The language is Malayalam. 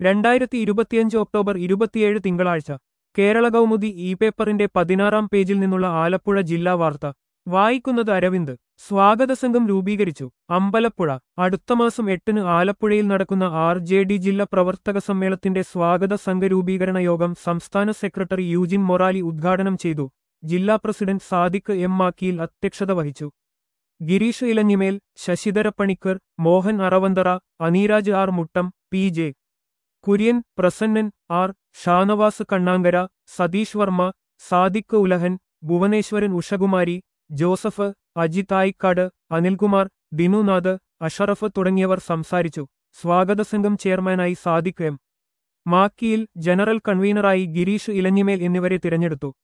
രണ്ടായിരത്തി ഇരുപത്തിയഞ്ച് ഒക്ടോബർ ഇരുപത്തിയേഴ് തിങ്കളാഴ്ച കേരള കൗമുദി ഇ പേപ്പറിന്റെ പതിനാറാം പേജിൽ നിന്നുള്ള ആലപ്പുഴ ജില്ലാ വാർത്ത വായിക്കുന്നത് അരവിന്ദ് സ്വാഗതസംഘം രൂപീകരിച്ചു അമ്പലപ്പുഴ അടുത്ത മാസം എട്ടിന് ആലപ്പുഴയിൽ നടക്കുന്ന ആർ ജെ ഡി ജില്ലാ പ്രവർത്തക സമ്മേളനത്തിന്റെ സ്വാഗത സംഘ രൂപീകരണ യോഗം സംസ്ഥാന സെക്രട്ടറി യൂജിൻ മൊറാലി ഉദ്ഘാടനം ചെയ്തു ജില്ലാ പ്രസിഡന്റ് സാദിഖ് എം മാക്കിയിൽ അധ്യക്ഷത വഹിച്ചു Girish Elanjimel Sasidhara Panicker Mohan Aravanthara Aneeraj R Muttam P J Kurian Prasannan R Shanavas Kannankara Satheesh Varma Sadiq Ulahan Bhuvaneswaran Ushakumari Joseph Ajith Ayikkad Anilkumar Dinunath Ashraf തുടങ്ങിയവർ സംസാരിച്ചു സ്വാഗത സംഘം ചെയർമാനായി സാദിഖ് എം മാക്കിയിൽ ജനറൽ കൺവീനറായി ഗിരീഷ് ഇലഞ്ഞിമേൽ എന്നിവരെ തിരഞ്ഞെടുത്തു